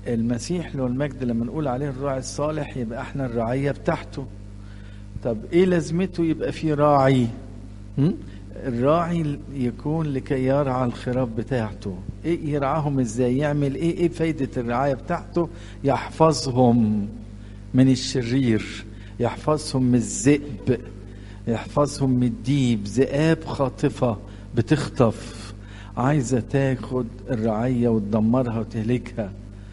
المسيح له المجد لما نقول عليه الراعي الصالح يبقى احنا الرعيه بتاعته طب ايه لازمته يبقى في راعي م? الراعي يكون لكي يرعى الخراف بتاعته ايه يرعاهم ازاي يعمل ايه ايه فايده الرعايه بتاعته يحفظهم من الشرير يحفظهم من الذئب يحفظهم من الديب ذئاب خاطفه بتخطف عايزه تاخد الرعيه وتدمرها وتهلكها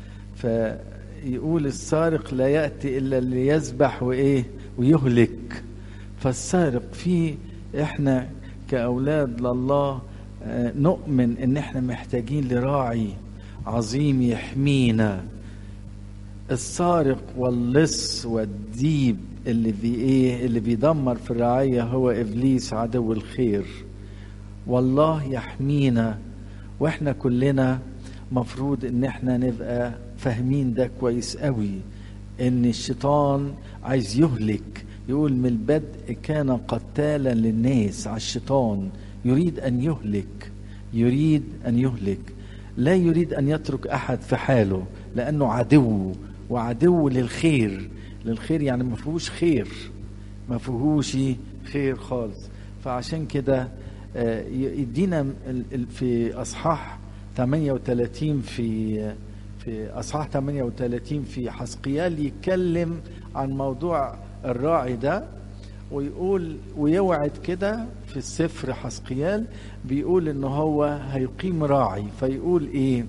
فيقول السارق لا ياتي الا ليذبح وايه ويهلك فالسارق في احنا كاولاد لله نؤمن ان احنا محتاجين لراعي عظيم يحمينا السارق واللص والديب اللي في ايه اللي بيدمر في الرعيه هو ابليس عدو الخير والله يحمينا واحنا كلنا مفروض ان احنا نبقى فاهمين ده كويس قوي ان الشيطان عايز يهلك يقول من البدء كان قتالا للناس على الشيطان يريد ان يهلك يريد ان يهلك لا يريد ان يترك احد في حاله لانه عدو وعدو للخير للخير يعني ما فيهوش خير ما فيهوش خير خالص فعشان كده يدينا في اصحاح 38 في في اصحاح 38 في حسقيال يتكلم عن موضوع الراعي ده ويقول ويوعد كده في السفر حسقيال بيقول ان هو هيقيم راعي فيقول ايه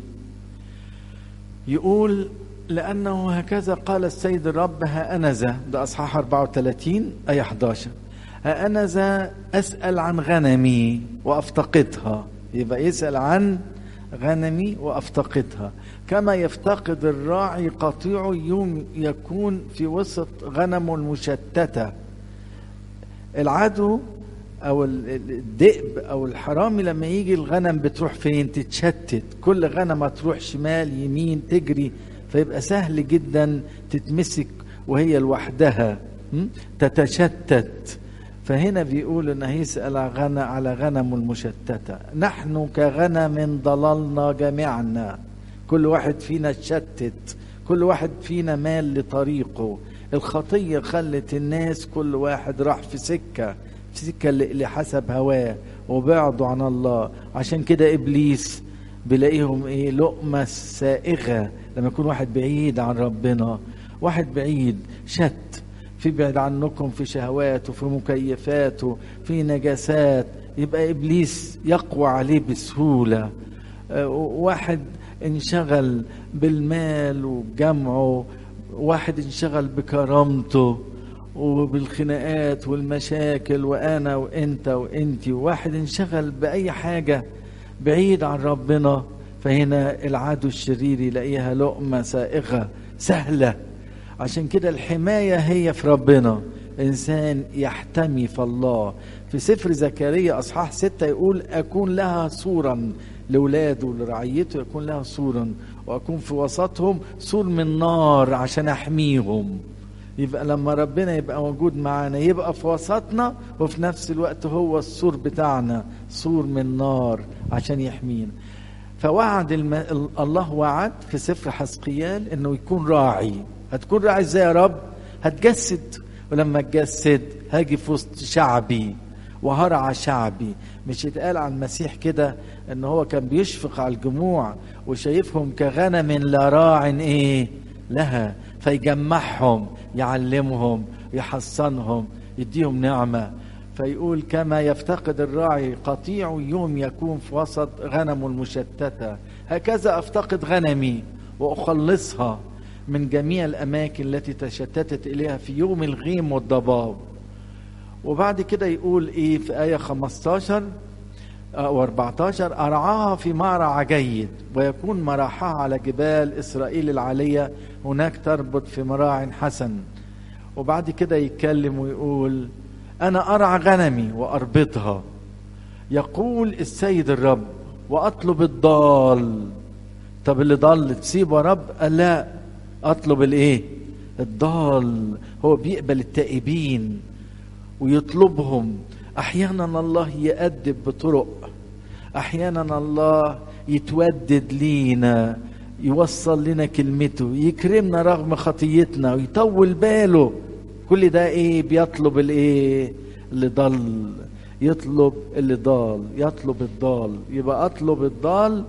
يقول لانه هكذا قال السيد الرب ها انا ذا ده اصحاح 34 ايه 11 ها انا ذا اسال عن غنمي وافتقدها يبقى يسال عن غنمي وافتقدها كما يفتقد الراعي قطيعه يوم يكون في وسط غنمه المشتته العدو او الذئب او الحرامي لما يجي الغنم بتروح فين تتشتت كل غنمه تروح شمال يمين تجري فيبقى سهل جدا تتمسك وهي لوحدها تتشتت فهنا بيقول ان هيسال غنى على غنم المشتته نحن كغنم ضللنا جميعنا كل واحد فينا اتشتت كل واحد فينا مال لطريقه الخطيه خلت الناس كل واحد راح في سكه في سكه لحسب هواه وبعدوا عن الله عشان كده ابليس بلاقيهم ايه لقمه سائغه لما يكون واحد بعيد عن ربنا واحد بعيد شت في بعد عنكم في شهواته في مكيفاته في نجاسات يبقى ابليس يقوى عليه بسهوله واحد انشغل بالمال وجمعه واحد انشغل بكرامته وبالخناقات والمشاكل وانا وانت وانتي وواحد انشغل باي حاجه بعيد عن ربنا فهنا العدو الشرير يلاقيها لقمه سائغه سهله عشان كده الحمايه هي في ربنا انسان يحتمي في الله في سفر زكريا اصحاح ستة يقول اكون لها صورا لاولاده ولرعيته يكون لها صورا واكون في وسطهم سور من نار عشان احميهم يبقى لما ربنا يبقى موجود معانا يبقى في وسطنا وفي نفس الوقت هو السور بتاعنا سور من نار عشان يحمينا فوعد الم... الله وعد في سفر حسقيال انه يكون راعي هتكون راعي ازاي يا رب هتجسد ولما اتجسد هاجي في وسط شعبي وهرعى شعبي مش يتقال عن المسيح كده ان هو كان بيشفق على الجموع وشايفهم كغنم لا راع ايه لها فيجمعهم يعلمهم يحصنهم يديهم نعمه فيقول كما يفتقد الراعي قطيع يوم يكون في وسط غنم المشتته هكذا افتقد غنمي واخلصها من جميع الاماكن التي تشتتت اليها في يوم الغيم والضباب وبعد كده يقول ايه في ايه 15 او 14 ارعاها في مرعى جيد ويكون مراحها على جبال اسرائيل العاليه هناك تربط في مراع حسن وبعد كده يتكلم ويقول انا ارعى غنمي واربطها يقول السيد الرب واطلب الضال طب اللي ضل تسيبه يا رب قال لا اطلب الايه الضال هو بيقبل التائبين ويطلبهم احيانا الله يأدب بطرق احيانا الله يتودد لينا يوصل لنا كلمته يكرمنا رغم خطيتنا ويطول باله كل ده ايه بيطلب الايه اللي ضل يطلب اللي ضال يطلب الضال يبقى اطلب الضال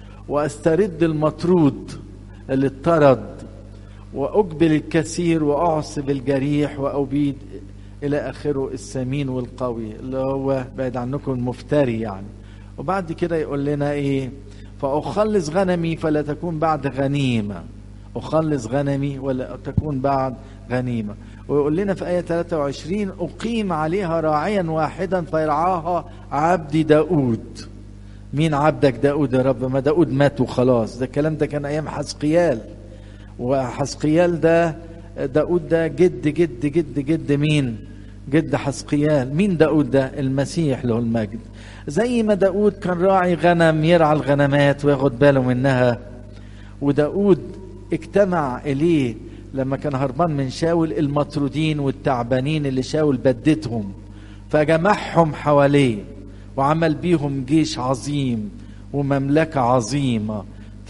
واسترد المطرود اللي اطرد واقبل الكثير واعصب الجريح وابيد الى اخره السمين والقوي اللي هو بعد عنكم المفتري يعني وبعد كده يقول لنا ايه فاخلص غنمي فلا تكون بعد غنيمه اخلص غنمي ولا تكون بعد غنيمه ويقول لنا في آية 23 أقيم عليها راعيا واحدا فيرعاها عبدي داود مين عبدك داود يا رب ما داود مات وخلاص ده الكلام ده كان أيام حسقيال وحسقيال ده داود ده جد جد جد جد مين جد حسقيال مين داود ده المسيح له المجد زي ما داود كان راعي غنم يرعى الغنمات وياخد باله منها وداود اجتمع إليه لما كان هربان من شاول المطرودين والتعبانين اللي شاول بدتهم فجمعهم حواليه وعمل بيهم جيش عظيم ومملكة عظيمة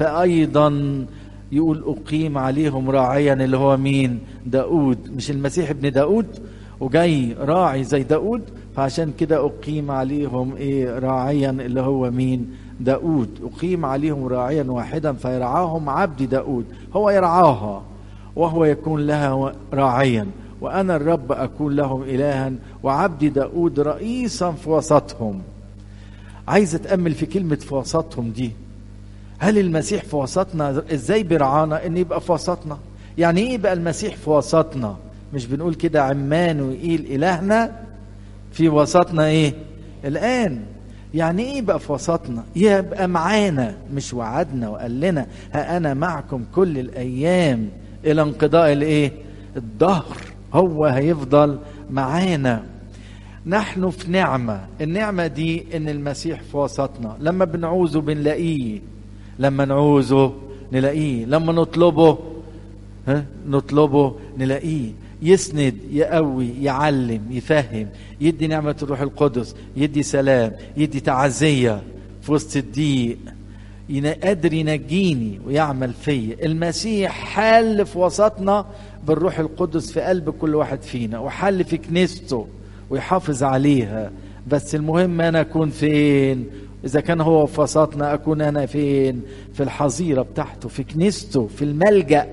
فأيضا يقول أقيم عليهم راعيا اللي هو مين داود مش المسيح ابن داود وجاي راعي زي داود فعشان كده أقيم عليهم إيه راعيا اللي هو مين داود أقيم عليهم راعيا واحدا فيرعاهم عبد داود هو يرعاها وهو يكون لها راعيا وأنا الرب أكون لهم إلها وعبدي داود رئيسا في وسطهم عايز أتأمل في كلمة في وسطهم دي هل المسيح في وسطنا ازاي برعانا ان يبقى في وسطنا يعني ايه يبقى المسيح في وسطنا مش بنقول كده عمان وقيل إلهنا في وسطنا ايه الآن يعني ايه يبقى في وسطنا يبقى معانا مش وعدنا وقال لنا ها أنا معكم كل الأيام الى انقضاء الايه الدهر هو هيفضل معانا نحن في نعمة النعمة دي ان المسيح في وسطنا لما بنعوزه بنلاقيه لما نعوزه نلاقيه لما نطلبه ها نطلبه نلاقيه يسند يقوي يعلم يفهم يدي نعمة الروح القدس يدي سلام يدي تعزية في وسط الضيق قادر ينجيني ويعمل فيا المسيح حل في وسطنا بالروح القدس في قلب كل واحد فينا وحل في كنيسته ويحافظ عليها بس المهم انا اكون فين اذا كان هو في وسطنا اكون انا فين في الحظيره بتاعته في كنيسته في الملجا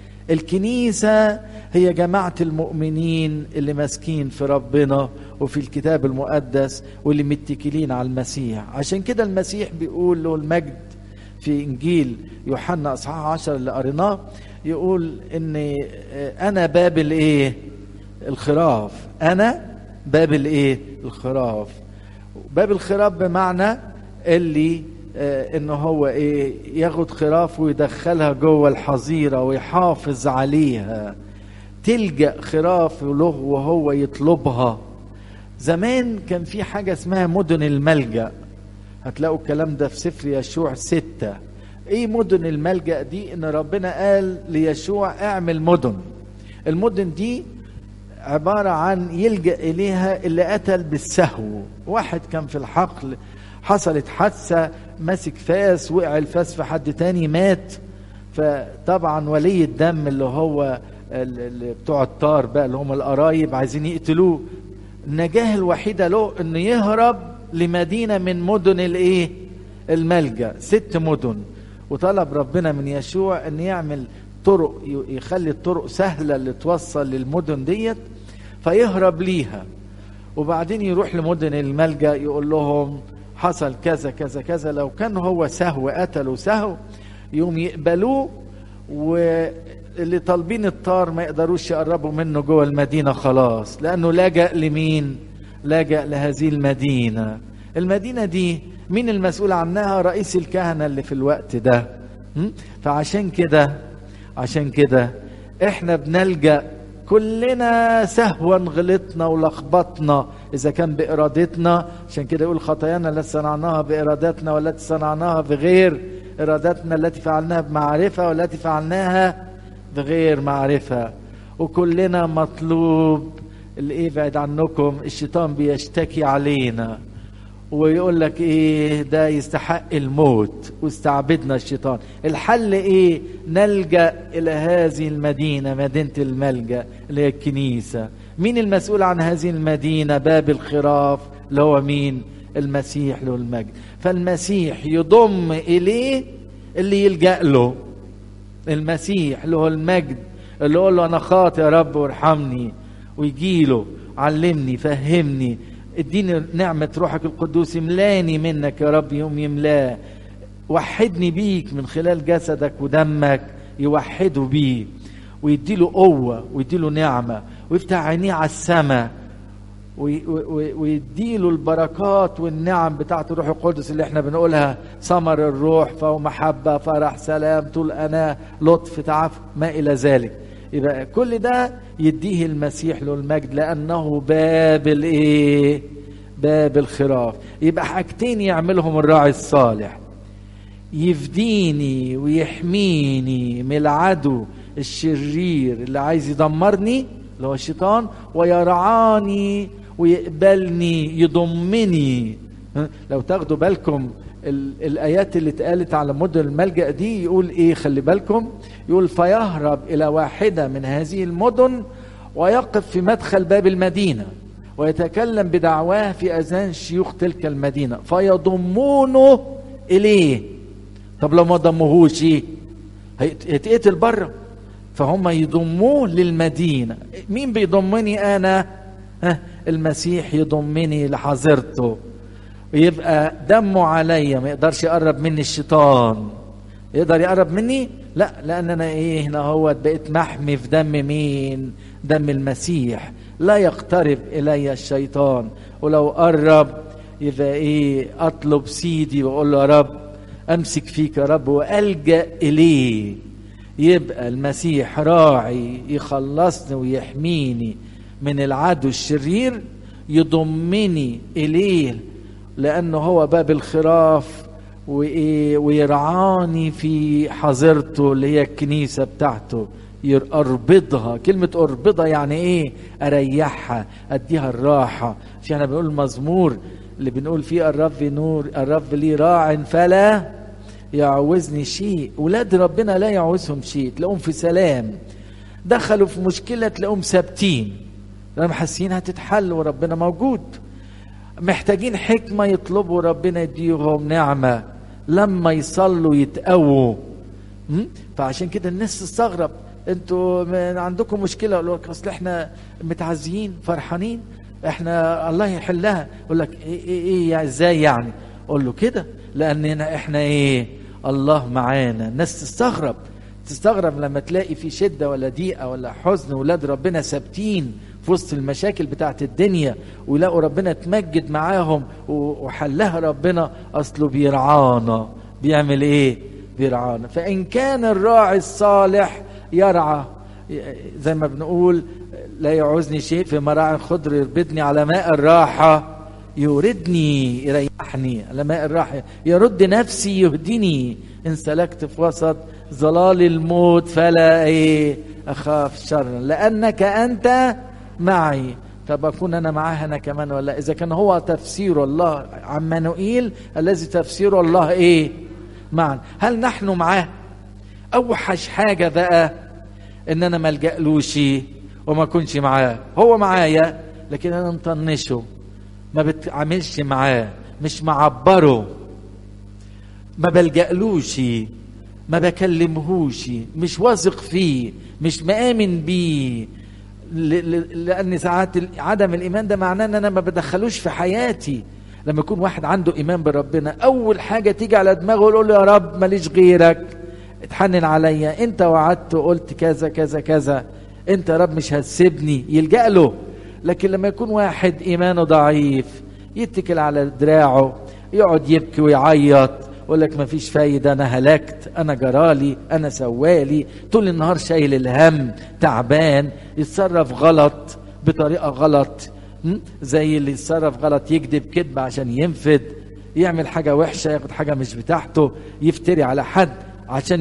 الكنيسه هي جماعه المؤمنين اللي ماسكين في ربنا وفي الكتاب المقدس واللي متكلين على المسيح عشان كده المسيح بيقول له المجد في انجيل يوحنا اصحاح 10 اللي قريناه يقول ان انا باب الايه الخراف انا باب الايه الخراف باب الخراف بمعنى اللي آه ان هو ايه ياخد خراف ويدخلها جوه الحظيره ويحافظ عليها تلجا خراف له وهو يطلبها زمان كان في حاجه اسمها مدن الملجأ هتلاقوا الكلام ده في سفر يشوع ستة ايه مدن الملجأ دي ان ربنا قال ليشوع اعمل مدن المدن دي عبارة عن يلجأ إليها اللي قتل بالسهو واحد كان في الحقل حصلت حادثة ماسك فاس وقع الفاس في حد تاني مات فطبعا ولي الدم اللي هو اللي بتوع الطار بقى اللي هم القرايب عايزين يقتلوه النجاة الوحيدة له انه يهرب لمدينة من مدن الايه الملجأ ست مدن وطلب ربنا من يشوع ان يعمل طرق يخلي الطرق سهلة اللي توصل للمدن ديت فيهرب ليها وبعدين يروح لمدن الملجأ يقول لهم حصل كذا كذا كذا لو كان هو سهو قتلوا سهو يوم يقبلوه واللي طالبين الطار ما يقدروش يقربوا منه جوه المدينة خلاص لأنه لجأ لمين لجأ لهذه المدينة المدينة دي مين المسؤول عنها رئيس الكهنة اللي في الوقت ده فعشان كده عشان كده احنا بنلجأ كلنا سهوا غلطنا ولخبطنا اذا كان بارادتنا عشان كده يقول خطايانا التي صنعناها بارادتنا والتي صنعناها بغير ارادتنا التي فعلناها بمعرفه والتي فعلناها بغير معرفه وكلنا مطلوب اللي ايه بعد عنكم الشيطان بيشتكي علينا ويقول لك ايه ده يستحق الموت واستعبدنا الشيطان الحل ايه نلجا الى هذه المدينه مدينه الملجا اللي هي الكنيسه مين المسؤول عن هذه المدينه باب الخراف اللي هو مين المسيح له المجد فالمسيح يضم اليه اللي يلجا له المسيح له المجد اللي يقول له انا خاطئ يا رب وارحمني ويجي له علمني فهمني اديني نعمة روحك القدوس املاني منك يا رب يوم يملاه وحدني بيك من خلال جسدك ودمك يوحده بيه ويديله قوة ويديله نعمة ويفتح عينيه على السماء ويديله البركات والنعم بتاعت الروح القدس اللي احنا بنقولها ثمر الروح فهو محبة فرح سلام طول أنا لطف تعافي ما إلى ذلك يبقى كل ده يديه المسيح له المجد لأنه باب الإيه؟ باب الخراف يبقى حاجتين يعملهم الراعي الصالح يفديني ويحميني من العدو الشرير اللي عايز يدمرني اللي هو الشيطان ويرعاني ويقبلني يضمني لو تاخدوا بالكم الآيات اللي اتقالت على مدن الملجأ دي يقول إيه خلي بالكم يقول فيهرب إلى واحدة من هذه المدن ويقف في مدخل باب المدينة ويتكلم بدعواه في أذان شيوخ تلك المدينة فيضمونه إليه طب لو ما ضموهوش هيتقتل بره فهم يضموه للمدينة مين بيضمني أنا ها المسيح يضمني لحظرته ويبقى دمه عليا ما يقدرش يقرب مني الشيطان يقدر يقرب مني لا لان انا ايه هنا هو بقيت محمي في دم مين دم المسيح لا يقترب الي الشيطان ولو قرب يبقى ايه اطلب سيدي واقول له يا رب امسك فيك يا رب والجا اليه يبقى المسيح راعي يخلصني ويحميني من العدو الشرير يضمني اليه لانه هو باب الخراف ويرعاني في حظيرته اللي هي الكنيسه بتاعته اربضها كلمه اربضها يعني ايه اريحها اديها الراحه في احنا بنقول المزمور اللي بنقول فيه الرب نور الرب لي راع فلا يعوزني شيء ولاد ربنا لا يعوزهم شيء تلاقوهم في سلام دخلوا في مشكله تلاقوهم ثابتين لانهم حاسين هتتحل وربنا موجود محتاجين حكمه يطلبوا ربنا يديهم نعمه لما يصلوا يتقووا فعشان كده الناس تستغرب انتوا عندكم مشكله يقول لك اصل احنا متعزيين فرحانين احنا الله يحلها يقول لك ايه ايه, إيه ازاي يعني اقول له كده لاننا احنا ايه الله معانا الناس تستغرب تستغرب لما تلاقي في شده ولا ضيقه ولا حزن ولاد ربنا ثابتين في وسط المشاكل بتاعت الدنيا ويلاقوا ربنا تمجد معاهم وحلها ربنا اصله بيرعانا بيعمل ايه بيرعانا فان كان الراعي الصالح يرعى زي ما بنقول لا يعوزني شيء في مراعي خضر يربدني على ماء الراحة يوردني يريحني على ماء الراحة يرد نفسي يهدني إن سلكت في وسط ظلال الموت فلا إيه أخاف شرا لأنك أنت معي طب أكون أنا معاه أنا كمان ولا إذا كان هو تفسير الله عمانوئيل الذي تفسير الله إيه معا هل نحن معاه أوحش حاجة بقى إن أنا ما ألجألوش وما أكونش معاه هو معايا لكن أنا مطنشه ما بتعاملش معاه مش معبره ما بلجألوش ما بكلمهوش مش واثق فيه مش مآمن بيه لان ساعات عدم الايمان ده معناه ان انا ما بدخلوش في حياتي لما يكون واحد عنده ايمان بربنا اول حاجه تيجي على دماغه يقول له يا رب ماليش غيرك اتحنن عليا انت وعدت وقلت كذا كذا كذا انت يا رب مش هتسيبني يلجا له لكن لما يكون واحد ايمانه ضعيف يتكل على دراعه يقعد يبكي ويعيط يقول لك مفيش فايدة أنا هلكت أنا جرالي أنا سوالي طول النهار شايل الهم تعبان يتصرف غلط بطريقة غلط زي اللي يتصرف غلط يكذب كذب عشان ينفد يعمل حاجة وحشة ياخد حاجة مش بتاعته يفتري على حد عشان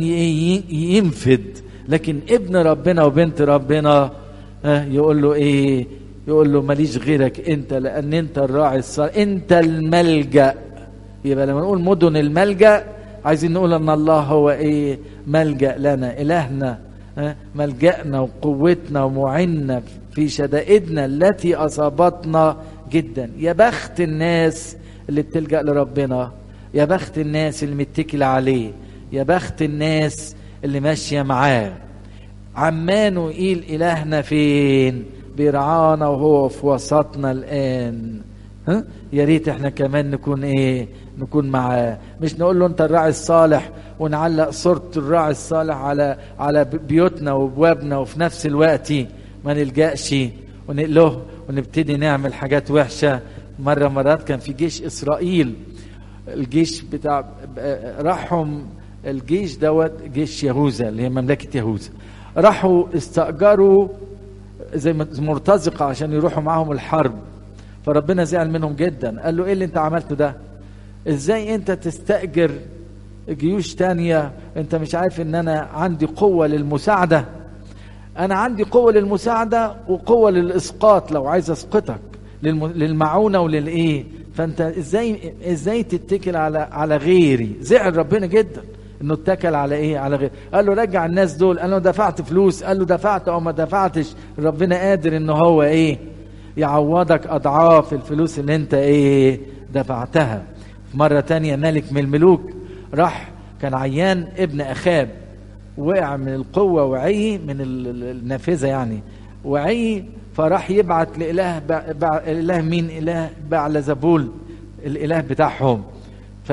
ينفد لكن ابن ربنا وبنت ربنا يقول له ايه يقول له ماليش غيرك انت لان انت الراعي الصالح انت الملجا يبقى لما نقول مدن الملجا عايزين نقول ان الله هو ايه ملجا لنا الهنا ها؟ ملجانا وقوتنا ومعنا في شدائدنا التي اصابتنا جدا يا بخت الناس اللي بتلجا لربنا يا بخت الناس اللي متكل عليه يا بخت الناس اللي ماشيه معاه عمان وقيل إلهنا فين بيرعانا وهو في وسطنا الآن ها؟ يا ريت احنا كمان نكون ايه نكون معاه مش نقول له انت الراعي الصالح ونعلق صورة الراعي الصالح على على بيوتنا وابوابنا وفي نفس الوقت ما نلجأش ونقله ونبتدي نعمل حاجات وحشة مرة مرات كان في جيش إسرائيل الجيش بتاع راحهم الجيش دوت جيش يهوذا اللي هي مملكة يهوذا راحوا استأجروا زي مرتزقة عشان يروحوا معاهم الحرب فربنا زعل منهم جدا قال له ايه اللي انت عملته ده ازاي انت تستأجر جيوش تانية انت مش عارف ان انا عندي قوة للمساعدة انا عندي قوة للمساعدة وقوة للاسقاط لو عايز اسقطك للم... للمعونة وللايه فانت ازاي ازاي تتكل على على غيري زعل ربنا جدا انه اتكل على ايه على غير قال له رجع الناس دول قال له دفعت فلوس قال له دفعت او ما دفعتش ربنا قادر ان هو ايه يعوضك اضعاف الفلوس اللي انت ايه دفعتها مرة تانية ملك من الملوك راح كان عيان ابن اخاب وقع من القوة وعي من النافذة يعني وعي فراح يبعت لإله بع... بع... إله مين إله بعل زبول الإله بتاعهم ف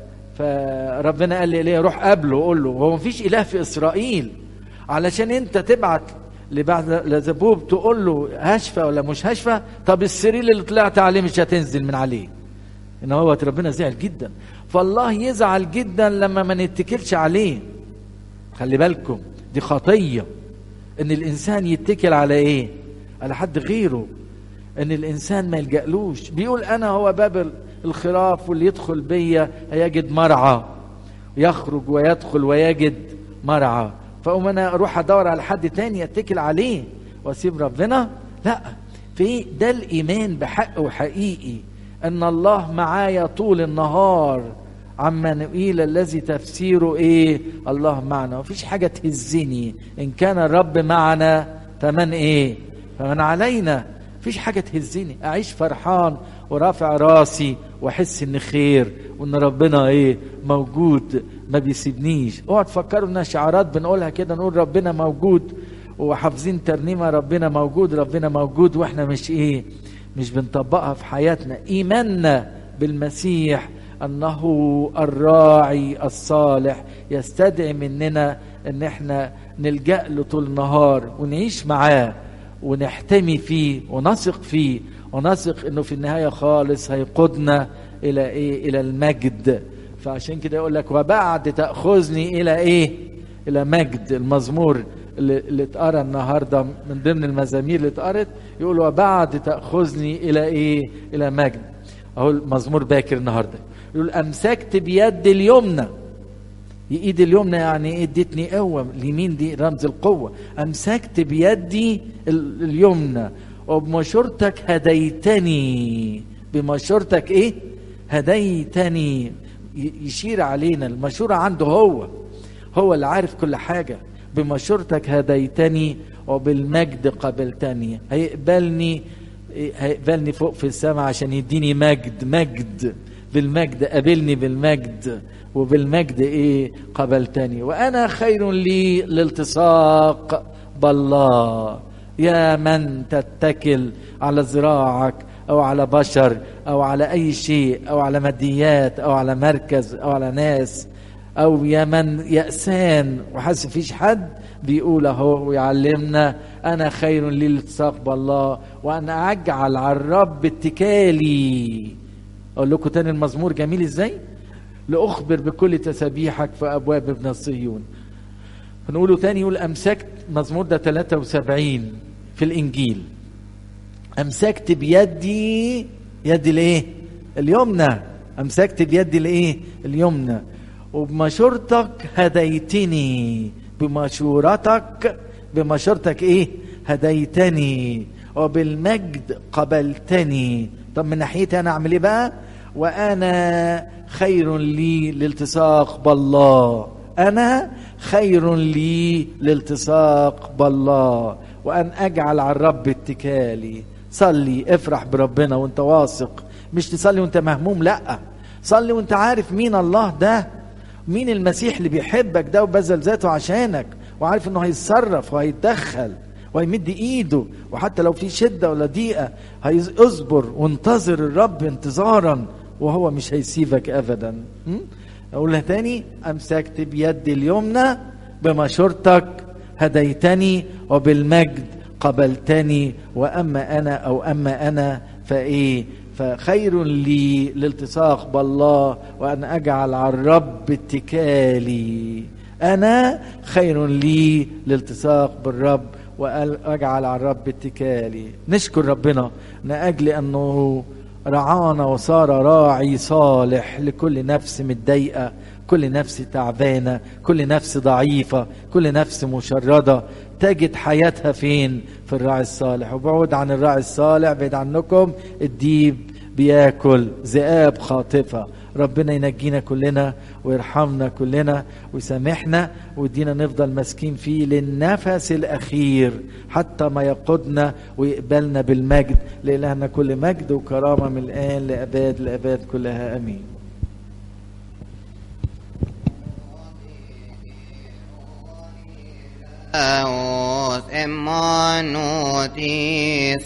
فربنا قال لي ليه روح قابله قول له هو مفيش اله في اسرائيل علشان انت تبعت لبعض لزبوب تقول له هشفى ولا مش هشفى طب السرير اللي طلعت عليه مش هتنزل من عليه ان هو ربنا زعل جدا فالله يزعل جدا لما ما نتكلش عليه خلي بالكم دي خطيه ان الانسان يتكل على ايه على حد غيره ان الانسان ما يلجألوش بيقول انا هو باب الخراف واللي يدخل بيا هيجد مرعى يخرج ويدخل ويجد مرعى فأقوم أنا أروح أدور على حد تاني أتكل عليه وأسيب ربنا لا في ده الإيمان بحق وحقيقي أن الله معايا طول النهار عما نقيل الذي تفسيره إيه الله معنا مفيش حاجة تهزني إن كان الرب معنا فمن إيه فمن علينا مفيش حاجة تهزني أعيش فرحان ورافع راسي واحس ان خير وان ربنا ايه موجود ما بيسيبنيش اوعى تفكروا انها شعارات بنقولها كده نقول ربنا موجود وحافظين ترنيمه ربنا موجود ربنا موجود واحنا مش ايه مش بنطبقها في حياتنا ايماننا بالمسيح انه الراعي الصالح يستدعي مننا ان احنا نلجا له طول النهار ونعيش معاه ونحتمي فيه ونثق فيه ونثق انه في النهايه خالص هيقودنا الى ايه الى المجد فعشان كده يقول لك وبعد تاخذني الى ايه الى مجد المزمور اللي, اللي اتقرا النهارده من ضمن المزامير اللي اتقرت يقول وبعد تاخذني الى ايه الى مجد اهو المزمور باكر النهارده يقول امسكت بيد اليمنى ايد اليمنى يعني ايه ادتني قوه اليمين دي رمز القوه امسكت بيدي اليمنى وبمشورتك هديتني بمشورتك ايه هديتني يشير علينا المشورة عنده هو هو اللي عارف كل حاجة بمشورتك هديتني وبالمجد قبلتني هيقبلني هيقبلني فوق في السماء عشان يديني مجد مجد بالمجد قابلني بالمجد وبالمجد ايه قبلتني وانا خير لي الالتصاق بالله يا من تتكل على ذراعك او على بشر او على اي شيء او على ماديات او على مركز او على ناس او يا من يأسان وحاسس فيش حد بيقول اهو ويعلمنا انا خير لي الالتصاق بالله وانا اجعل على الرب اتكالي اقول لكم تاني المزمور جميل ازاي لاخبر بكل تسابيحك في ابواب ابن الصهيون نقوله تاني يقول امسكت مزمور ده 73 في الانجيل امسكت بيدي يدي الايه اليمنى امسكت بيدي الايه اليمنى وبمشورتك هديتني بمشورتك بمشورتك ايه هديتني وبالمجد قبلتني طب من ناحيتي انا اعمل ايه بقى وانا خير لي لالتصاق بالله انا خير لي لالتصاق بالله وان اجعل على الرب اتكالي صلي افرح بربنا وانت واثق مش تصلي وانت مهموم لا صلي وانت عارف مين الله ده مين المسيح اللي بيحبك ده وبذل ذاته عشانك وعارف انه هيتصرف وهيتدخل وهيمد ايده وحتى لو في شده ولا ضيقه هيصبر وانتظر الرب انتظارا وهو مش هيسيبك ابدا م? اقولها تاني امسكت بيدي اليمنى بمشورتك هديتني وبالمجد قبلتني واما انا او اما انا فايه فخير لي الالتصاق بالله وان اجعل على الرب اتكالي انا خير لي الالتصاق بالرب واجعل على الرب اتكالي نشكر ربنا من اجل انه رعانا وصار راعي صالح لكل نفس متضايقه كل نفس تعبانه كل نفس ضعيفه كل نفس مشرده تجد حياتها فين في الراعي الصالح وبعد عن الراعي الصالح بعيد عنكم الديب بياكل ذئاب خاطفه ربنا ينجينا كلنا ويرحمنا كلنا ويسامحنا ويدينا نفضل ماسكين فيه للنفس الاخير حتى ما يقودنا ويقبلنا بالمجد لالهنا كل مجد وكرامه من الان لاباد لاباد كلها امين Aos emmanutis